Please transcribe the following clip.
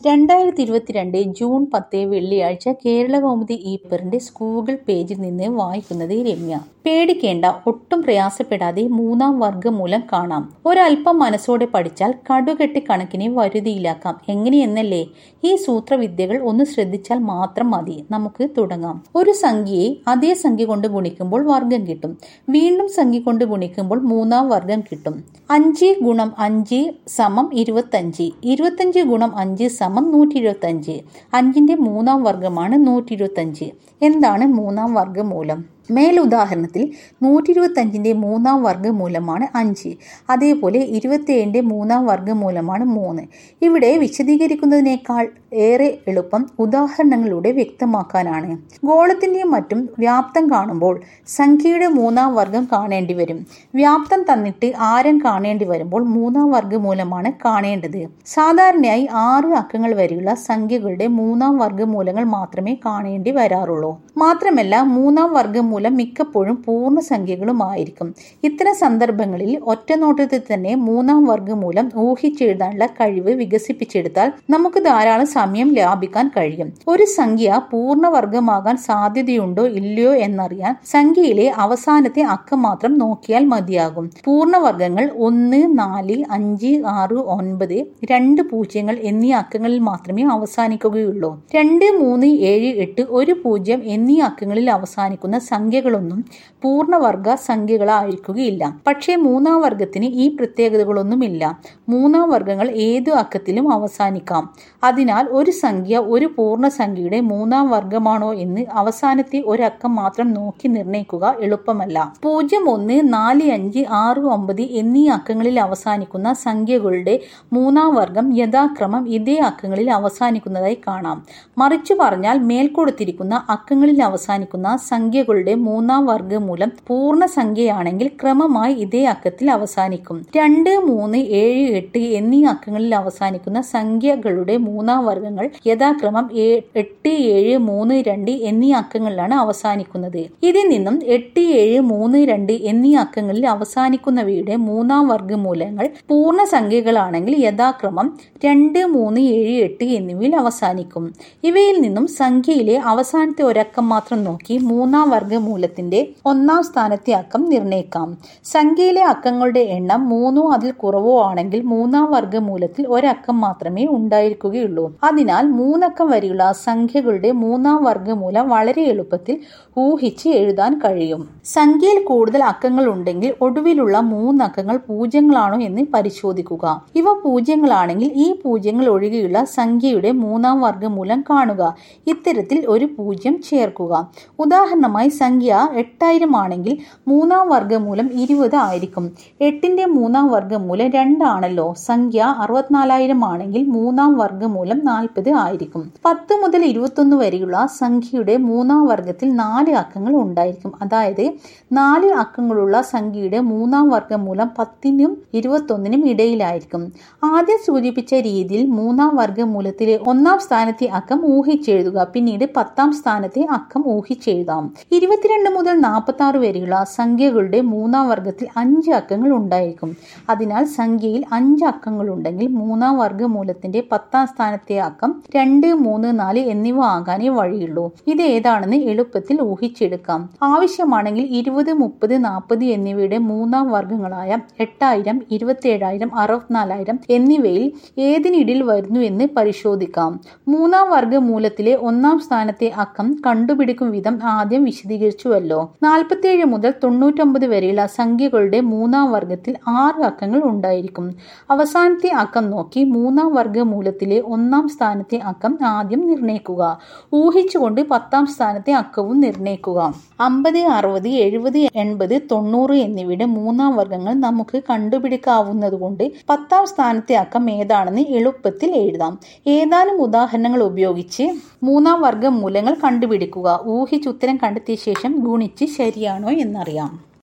രണ്ടായിരത്തി ഇരുപത്തിരണ്ട് ജൂൺ പത്ത് വെള്ളിയാഴ്ച കേരളകൗമുദി ഈപ്പറിന്റെ ഗൂഗിൾ പേജിൽ നിന്ന് വായിക്കുന്നത് രമ്യ പേടിക്കേണ്ട ഒട്ടും പ്രയാസപ്പെടാതെ മൂന്നാം വർഗ്ഗമൂലം കാണാം ഒരല്പം മനസ്സോടെ പഠിച്ചാൽ കടുകെട്ടി കണക്കിനെ വരുതിയിലാക്കാം എങ്ങനെയെന്നല്ലേ ഈ സൂത്രവിദ്യകൾ ഒന്ന് ശ്രദ്ധിച്ചാൽ മാത്രം മതി നമുക്ക് തുടങ്ങാം ഒരു സംഖ്യയെ അതേ സംഖ്യ കൊണ്ട് ഗുണിക്കുമ്പോൾ വർഗം കിട്ടും വീണ്ടും സംഖ്യ കൊണ്ട് ഗുണിക്കുമ്പോൾ മൂന്നാം വർഗം കിട്ടും അഞ്ച് ഗുണം അഞ്ച് സമം ഇരുപത്തഞ്ച് ഇരുപത്തഞ്ച് ഗുണം അഞ്ച് സമം നൂറ്റി ഇരുപത്തഞ്ച് അഞ്ചിന്റെ മൂന്നാം വർഗമാണ് നൂറ്റി ഇരുപത്തഞ്ച് എന്താണ് മൂന്നാം വർഗമൂലം മേലുദാഹരണത്തിൽ നൂറ്റി ഇരുപത്തഞ്ചിന്റെ മൂന്നാം വർഗ്ഗമൂലമാണ് അഞ്ച് അതേപോലെ ഇരുപത്തിയേഴിന്റെ മൂന്നാം വർഗ്ഗമൂലമാണ് മൂന്ന് ഇവിടെ വിശദീകരിക്കുന്നതിനേക്കാൾ ഏറെ എളുപ്പം ഉദാഹരണങ്ങളിലൂടെ വ്യക്തമാക്കാനാണ് ഗോളത്തിന്റെയും മറ്റും വ്യാപ്തം കാണുമ്പോൾ സംഖ്യയുടെ മൂന്നാം വർഗം കാണേണ്ടി വരും വ്യാപ്തം തന്നിട്ട് ആരം കാണേണ്ടി വരുമ്പോൾ മൂന്നാം വർഗ്ഗമൂലമാണ് കാണേണ്ടത് സാധാരണയായി ആറ് അക്കങ്ങൾ വരെയുള്ള സംഖ്യകളുടെ മൂന്നാം വർഗ്ഗമൂലങ്ങൾ മാത്രമേ കാണേണ്ടി വരാറുള്ളൂ മാത്രമല്ല മൂന്നാം വർഗ്ഗമൂലം മിക്കപ്പോഴും പൂർണ്ണസംഖ്യകളുമായിരിക്കും ഇത്തരം സന്ദർഭങ്ങളിൽ ഒറ്റനോട്ടത്തിൽ തന്നെ മൂന്നാം വർഗ്ഗമൂലം ഊഹിച്ചെഴുതാനുള്ള കഴിവ് വികസിപ്പിച്ചെടുത്താൽ നമുക്ക് ധാരാളം സമയം ലാഭിക്കാൻ കഴിയും ഒരു സംഖ്യ പൂർണ്ണവർഗമാകാൻ സാധ്യതയുണ്ടോ ഇല്ലയോ എന്നറിയാൻ സംഖ്യയിലെ അവസാനത്തെ അക്കം മാത്രം നോക്കിയാൽ മതിയാകും പൂർണ്ണവർഗങ്ങൾ ഒന്ന് നാല് അഞ്ച് ആറ് ഒൻപത് രണ്ട് പൂജ്യങ്ങൾ എന്നീ അക്കങ്ങളിൽ മാത്രമേ അവസാനിക്കുകയുള്ളൂ രണ്ട് മൂന്ന് ഏഴ് എട്ട് ഒരു പൂജ്യം എന്നീ അക്കങ്ങളിൽ അവസാനിക്കുന്ന സംഖ്യകളൊന്നും പൂർണ്ണവർഗ സംഖ്യകളായിരിക്കുകയില്ല പക്ഷേ മൂന്നാം വർഗത്തിന് ഈ പ്രത്യേകതകളൊന്നുമില്ല മൂന്നാം വർഗങ്ങൾ ഏതു അക്കത്തിലും അവസാനിക്കാം അതിനാൽ ഒരു സംഖ്യ ഒരു പൂർണ്ണസംഖ്യയുടെ മൂന്നാം വർഗമാണോ എന്ന് അവസാനത്തെ ഒരക്കം മാത്രം നോക്കി നിർണയിക്കുക എളുപ്പമല്ല പൂജ്യം ഒന്ന് നാല് അഞ്ച് ആറ് ഒമ്പത് എന്നീ അക്കങ്ങളിൽ അവസാനിക്കുന്ന സംഖ്യകളുടെ മൂന്നാം വർഗം യഥാക്രമം ഇതേ അക്കങ്ങളിൽ അവസാനിക്കുന്നതായി കാണാം മറിച്ചു പറഞ്ഞാൽ മേൽക്കൊടുത്തിരിക്കുന്ന അക്കങ്ങളിൽ അവസാനിക്കുന്ന സംഖ്യകളുടെ മൂന്നാം വർഗ്ഗമൂലം പൂർണ്ണസംഖ്യയാണെങ്കിൽ ക്രമമായി ഇതേ അക്കത്തിൽ അവസാനിക്കും രണ്ട് മൂന്ന് ഏഴ് എട്ട് എന്നീ അക്കങ്ങളിൽ അവസാനിക്കുന്ന സംഖ്യകളുടെ മൂന്നാം വർഗ്ഗങ്ങൾ യഥാക്രമം എട്ട് ഏഴ് മൂന്ന് രണ്ട് എന്നീ അക്കങ്ങളിലാണ് അവസാനിക്കുന്നത് ഇതിൽ നിന്നും എട്ട് ഏഴ് മൂന്ന് രണ്ട് എന്നീ അക്കങ്ങളിൽ അവസാനിക്കുന്നവയുടെ മൂന്നാം വർഗ്ഗമൂലങ്ങൾ പൂർണ്ണസംഖ്യകളാണെങ്കിൽ യഥാക്രമം രണ്ട് മൂന്ന് ഏഴ് എട്ട് എന്നിവയിൽ അവസാനിക്കും ഇവയിൽ നിന്നും സംഖ്യയിലെ അവസാനത്തെ ഒരക്കം മാത്രം നോക്കി മൂന്നാം വർഗ്ഗമൂലത്തിന്റെ ഒന്നാം സ്ഥാനത്തെ അക്കം നിർണ്ണയിക്കാം സംഖ്യയിലെ അക്കങ്ങളുടെ എണ്ണം മൂന്നോ അതിൽ കുറവോ ആണെങ്കിൽ മൂന്നാം വർഗ്ഗമൂലത്തിൽ ഒരക്കം മാത്രമേ ഉണ്ടായിരിക്കുകയുള്ളൂ അതിനാൽ മൂന്നക്കം വരെയുള്ള സംഖ്യകളുടെ മൂന്നാം വർഗ്ഗമൂലം വളരെ എളുപ്പത്തിൽ ഊഹിച്ച് എഴുതാൻ കഴിയും സംഖ്യയിൽ കൂടുതൽ അക്കങ്ങൾ ഉണ്ടെങ്കിൽ ഒടുവിലുള്ള മൂന്നക്കങ്ങൾ പൂജ്യങ്ങളാണോ എന്ന് പരിശോധിക്കുക ഇവ പൂജ്യങ്ങളാണെങ്കിൽ ഈ പൂജ്യങ്ങൾ ഒഴികെയുള്ള സംഖ്യയുടെ മൂന്നാം വർഗ്ഗമൂലം കാണുക ഇത്തരത്തിൽ ഒരു പൂജ്യം ചേർക്കുക ഉദാഹരണമായി സംഖ്യ എട്ടായിരം ആണെങ്കിൽ മൂന്നാം വർഗ്ഗമൂലം ഇരുപത് ആയിരിക്കും എട്ടിന്റെ മൂന്നാം വർഗ്ഗമൂലം രണ്ടാണല്ലോ സംഖ്യ അറുപത്തിനാലായിരം ആണെങ്കിൽ മൂന്നാം വർഗ്ഗമൂലം നാൽപ്പത് ആയിരിക്കും പത്ത് മുതൽ ഇരുപത്തൊന്ന് വരെയുള്ള സംഖ്യയുടെ മൂന്നാം വർഗത്തിൽ നാല് അക്കങ്ങൾ ഉണ്ടായിരിക്കും അതായത് നാല് അക്കങ്ങളുള്ള സംഖ്യയുടെ മൂന്നാം വർഗ്ഗമൂലം പത്തിനും ഇരുപത്തൊന്നിനും ഇടയിലായിരിക്കും ആദ്യം സൂചിപ്പിച്ച രീതിയിൽ മൂന്നാം വർഗ്ഗമൂലത്തിലെ ഒന്നാം സ്ഥാനത്തെ അക്കം ഊഹിച്ചെഴുതുക പിന്നീട് പത്താം സ്ഥാനത്തെ അക്കം ഊഹിച്ചെഴുതാം ഇരുപത്തിരണ്ട് മുതൽ നാൽപ്പത്തി ആറ് വരെയുള്ള സംഖ്യകളുടെ മൂന്നാം വർഗത്തിൽ അഞ്ച് അക്കങ്ങൾ ഉണ്ടായിരിക്കും അതിനാൽ സംഖ്യയിൽ അഞ്ച് അക്കങ്ങൾ ഉണ്ടെങ്കിൽ മൂന്നാം വർഗ്ഗമൂലത്തിന്റെ പത്താം സ്ഥാനത്തെ അക്കം രണ്ട് മൂന്ന് നാല് എന്നിവ ആകാനേ വഴിയുള്ളൂ ഇത് ഏതാണെന്ന് എളുപ്പത്തിൽ ഊഹിച്ചെടുക്കാം ആവശ്യമാണെങ്കിൽ ഇരുപത് മുപ്പത് നാൽപ്പത് എന്നിവയുടെ മൂന്നാം വർഗ്ഗങ്ങളായ എട്ടായിരം ഇരുപത്തി ഏഴായിരം അറുപത്തിനാലായിരം എന്നിവയിൽ ഏതിനിടയിൽ വരുന്നു എന്ന് പരിശോധിക്കാം മൂന്നാം വർഗ്ഗമൂലത്തിലെ ഒന്നാം സ്ഥാനത്തെ അക്കം കണ്ടുപിടിക്കും വിധം ആദ്യം വിശദീകരിച്ചുവല്ലോ നാൽപ്പത്തിയേഴ് മുതൽ തൊണ്ണൂറ്റൊമ്പത് വരെയുള്ള സംഖ്യകളുടെ മൂന്നാം വർഗത്തിൽ ആറ് അക്കങ്ങൾ ഉണ്ടായിരിക്കും അവസാനത്തെ അക്കം നോക്കി മൂന്നാം വർഗ്ഗമൂലത്തിലെ ഒന്നാം സ്ഥാനത്തെ അക്കം ആദ്യം നിർണ്ണയിക്കുക ഊഹിച്ചുകൊണ്ട് പത്താം സ്ഥാനത്തെ അക്കവും നിർണ്ണയിക്കുക അമ്പത് അറുപത് എഴുപത് എൺപത് തൊണ്ണൂറ് എന്നിവയുടെ മൂന്നാം വർഗങ്ങൾ നമുക്ക് കണ്ടുപിടിക്കാവുന്നതുകൊണ്ട് പത്താം സ്ഥാനത്തെ അക്കം ഏതാണെന്ന് എളുപ്പത്തിൽ എഴുതാം ഏതാനും ഉദാഹരണങ്ങൾ ഉപയോഗിച്ച് മൂന്നാം വർഗ്ഗ മൂലങ്ങൾ കണ്ടുപിടിക്കുക ഊഹിച്ചുത്തരം കണ്ടെത്തിയ ശേഷം ഗുണിച്ച് ശരിയാണോ എന്നറിയാം